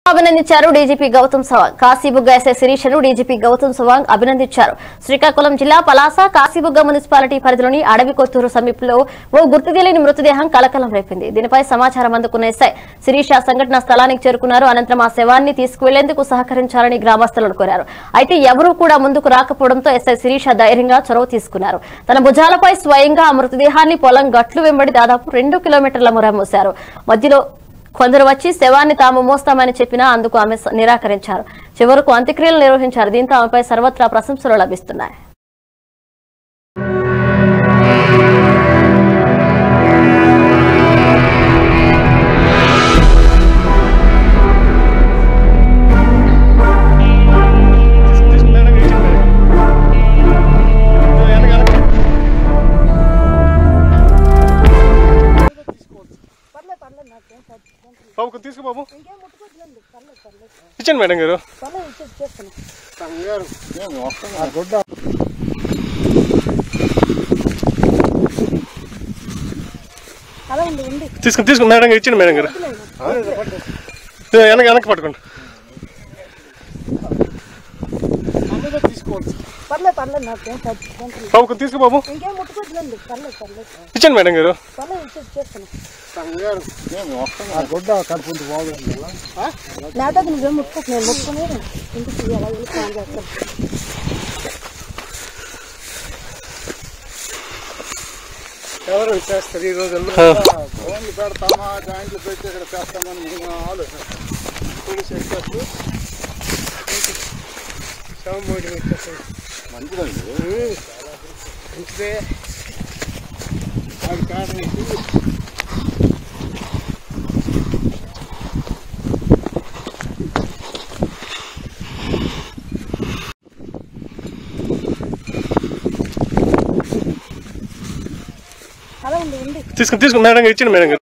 అభినందించారు DGP Gautam Sawang Kasibugga SI శిరీషను DGP Gautam Sawang అభినందించారు శ్రీకాకుళం జిల్లా పలాస కాశీబుగ్గ మున్సిపాలిటీ పరిధిలోని అడవి కొత్తూరు సమీపంలో ఓ గుర్తు తెలియని మృతదేహం కలకలం రేపింది దీనిపై సమాచారం అందుకున్న ఎస్ఐ శిరీష సంఘటన స్థలానికి చేరుకున్నారు అనంతరం ఆ శవాన్ని తీసుకువెళ్లేందుకు సహకరించాలని గ్రామస్తులను కోరారు అయితే ఎవరూ కూడా ముందుకు రాకపోవడంతో ఎస్ఐ శిరీష ధైర్యంగా చొరవ తీసుకున్నారు తన భుజాలపై స్వయంగా ఆ మృతదేహాన్ని పొలం గట్లు వెంబడి దాదాపు రెండు కిలోమీటర్ల ముర మోశారు మధ్యలో కొందరు వచ్చి శవాన్ని తాము మోస్తామని చెప్పినా అందుకు ఆమె స- నిరాకరించారు చివరకు అంత్యక్రియలు నిర్వహించారు దీంతో ఆమెపై సర్వత్రా ప్రశంసలు లభిస్తున్నాయి బాబు కొంచెం తీసుకో బాబు ఇచ్చండి మేడం గారు తీసుకుని తీసుకుని మేడం గారు ఇచ్చండి మేడం గారు ఇదిగో వెనక వెనక పట్టుకోండి పర్లేదు పర్లేదు నాకేం తగ్గుతుంది బాబు కొంచెం తీసుకో బాబు ఇంకేం ముట్టుకోవద్దులేండి పర్లేదు పర్లేదు ఇచ్చండి మేడం గారు పర్లేదు ఇచ్చేది చేస్తాను గుడ్డ కడుపుంటూ బాగుంది నాటకు నువ్వేం ముట్టుకోకు నేను ముట్టుకునే ఇంటికి ఎలా వెళ్ళి ఫోన్ చేస్తాను ఎవరు చేస్తారు ఈ రోజుల్లో ఫోన్లు పెడతామా జాయింట్లు పెట్టి ఇక్కడ చేస్తామని మేము ఆలోచన పోలీసు ఎక్కేస్తూ మంచిదండి మంచిదే వాడి కారణం ఏంటి? అలా ఉంది ఉంది తీసుకుని తీసుకుని మేడం గారు ఇచ్చండి మేడం గారు